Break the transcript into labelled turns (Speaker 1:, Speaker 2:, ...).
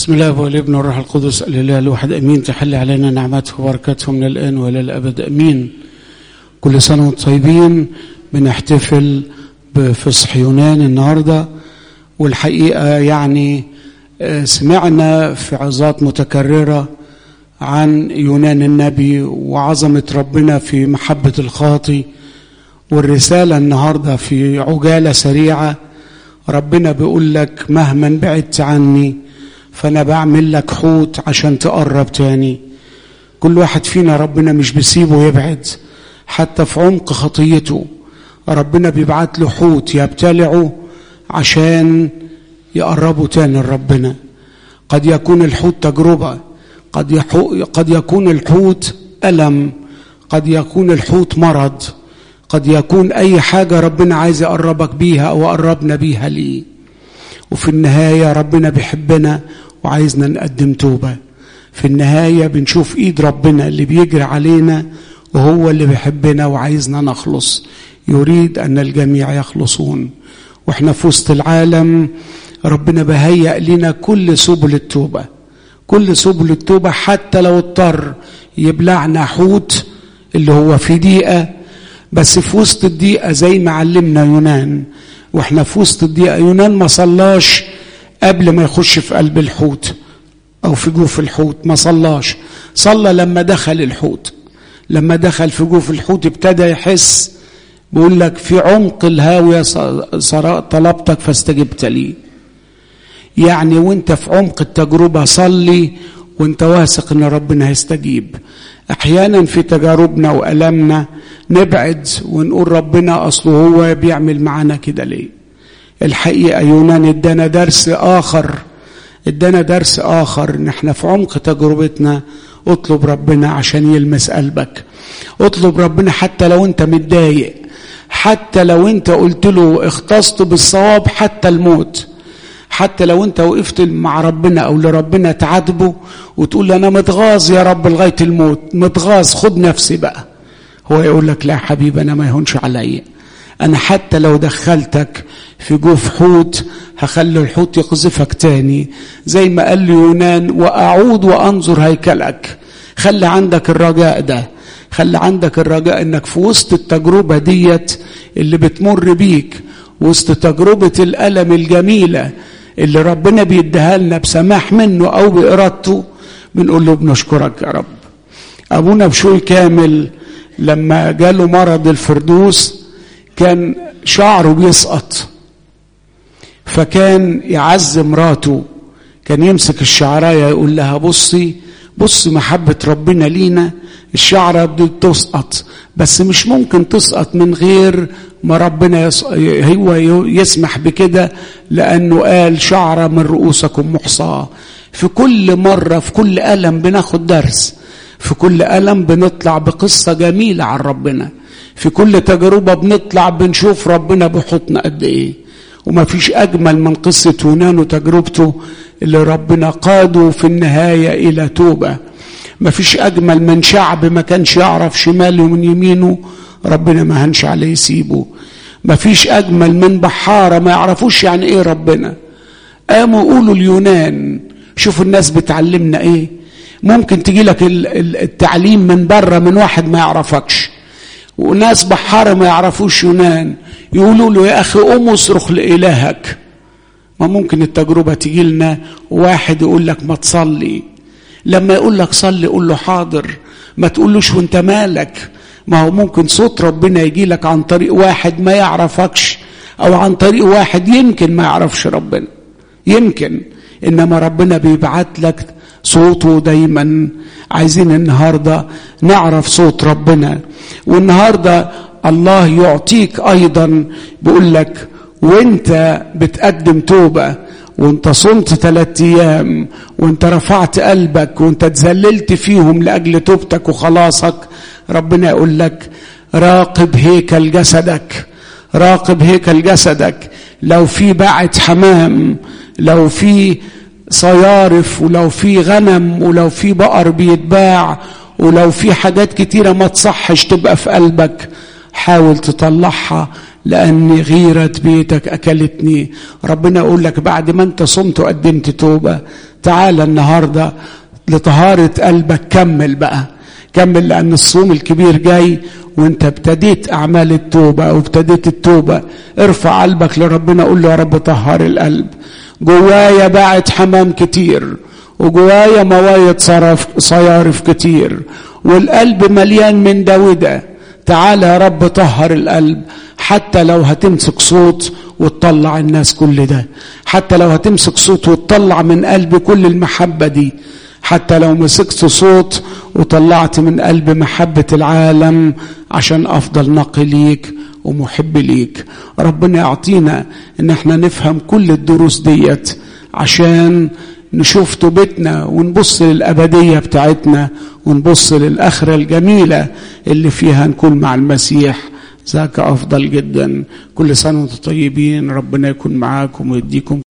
Speaker 1: بسم الله والابن والروح القدس الاله الواحد امين تحل علينا نعمته وبركاته من الان والى الابد امين كل سنه وانتم طيبين بنحتفل بفصح يونان النهارده والحقيقه يعني سمعنا في عظات متكرره عن يونان النبي وعظمه ربنا في محبه الخاطي والرساله النهارده في عجاله سريعه ربنا بيقول لك مهما بعدت عني فانا بعمل لك حوت عشان تقرب تاني كل واحد فينا ربنا مش بيسيبه يبعد حتى في عمق خطيته ربنا بيبعت له حوت يبتلعه عشان يقربه تاني لربنا قد يكون الحوت تجربة قد, يحو قد يكون الحوت ألم قد يكون الحوت مرض قد يكون أي حاجة ربنا عايز يقربك بيها أو قربنا بيها ليه وفي النهاية ربنا بيحبنا وعايزنا نقدم توبة في النهاية بنشوف إيد ربنا اللي بيجري علينا وهو اللي بيحبنا وعايزنا نخلص يريد أن الجميع يخلصون وإحنا في وسط العالم ربنا بهيأ لنا كل سبل التوبة كل سبل التوبة حتى لو اضطر يبلعنا حوت اللي هو في دقيقة بس في وسط الدقيقة زي ما علمنا يونان واحنا في وسط الدقيقة يونان ما صلاش قبل ما يخش في قلب الحوت أو في جوف الحوت ما صلاش صلى لما دخل الحوت لما دخل في جوف الحوت ابتدى يحس بيقول لك في عمق الهاوية طلبتك فاستجبت لي يعني وانت في عمق التجربة صلي وانت واثق ان ربنا هيستجيب احيانا في تجاربنا والامنا نبعد ونقول ربنا اصله هو بيعمل معانا كده ليه الحقيقه يونان ادانا درس اخر ادانا درس اخر ان احنا في عمق تجربتنا اطلب ربنا عشان يلمس قلبك اطلب ربنا حتى لو انت متضايق حتى لو انت قلت له اختصت بالصواب حتى الموت حتى لو انت وقفت مع ربنا او لربنا تعاتبه وتقول له انا متغاظ يا رب لغايه الموت متغاظ خد نفسي بقى هو يقول لك لا حبيبي انا ما يهونش عليا انا حتى لو دخلتك في جوف حوت هخلي الحوت يقذفك تاني زي ما قال لي يونان واعود وانظر هيكلك خلي عندك الرجاء ده خلي عندك الرجاء انك في وسط التجربه ديت اللي بتمر بيك وسط تجربه الالم الجميله اللي ربنا بيديها لنا بسماح منه او بارادته بنقول له بنشكرك يا رب ابونا بشوي كامل لما جاله مرض الفردوس كان شعره بيسقط فكان يعز مراته كان يمسك الشعرايه يقول لها بصي بص محبه ربنا لينا الشعره دي تسقط بس مش ممكن تسقط من غير ما ربنا يس... هو يسمح بكده لانه قال شعره من رؤوسكم محصاه في كل مره في كل الم بناخد درس في كل الم بنطلع بقصه جميله عن ربنا في كل تجربه بنطلع بنشوف ربنا بحطنا قد ايه وما فيش اجمل من قصه يونان وتجربته اللي ربنا قاده في النهايه الى توبه ما فيش اجمل من شعب ما كانش يعرف شماله من يمينه ربنا ما هنش عليه يسيبه ما فيش اجمل من بحاره ما يعرفوش يعني ايه ربنا قاموا يقولوا اليونان شوفوا الناس بتعلمنا ايه ممكن تجي لك التعليم من بره من واحد ما يعرفكش وناس بحاره ما يعرفوش يونان يقولوا له يا اخي قوم اصرخ لالهك ما ممكن التجربه تجي لنا واحد يقول لك ما تصلي لما يقول لك صلي قول له حاضر ما تقولوش وانت مالك ما هو ممكن صوت ربنا يجي لك عن طريق واحد ما يعرفكش او عن طريق واحد يمكن ما يعرفش ربنا يمكن انما ربنا بيبعت لك صوته دايما عايزين النهارده نعرف صوت ربنا والنهارده الله يعطيك ايضا بيقول لك وانت بتقدم توبه وانت صمت ثلاثة ايام وانت رفعت قلبك وانت تذللت فيهم لاجل توبتك وخلاصك ربنا يقول لك راقب هيكل جسدك راقب هيكل جسدك لو في باعة حمام لو في صيارف ولو في غنم ولو في بقر بيتباع ولو في حاجات كتيرة ما تصحش تبقى في قلبك حاول تطلعها لأن غيرة بيتك أكلتني ربنا يقول لك بعد ما أنت صمت وقدمت توبة تعال النهارده لطهاره قلبك كمل بقى كمل لان الصوم الكبير جاي وانت ابتديت اعمال التوبه او ابتديت التوبه ارفع قلبك لربنا قول له يا رب طهر القلب جوايا باعت حمام كتير وجوايا موايد صرف صيارف كتير والقلب مليان من ده وده تعالى يا رب طهر القلب حتى لو هتمسك صوت وتطلع الناس كل ده حتى لو هتمسك صوت وتطلع من قلبي كل المحبة دي حتى لو مسكت صوت وطلعت من قلب محبة العالم عشان أفضل نقي ليك ومحب ليك ربنا يعطينا ان احنا نفهم كل الدروس ديت عشان نشوف توبتنا ونبص للأبدية بتاعتنا ونبص للآخرة الجميلة اللي فيها نكون مع المسيح ذاك أفضل جدا كل سنة وانتم طيبين ربنا يكون معاكم ويديكم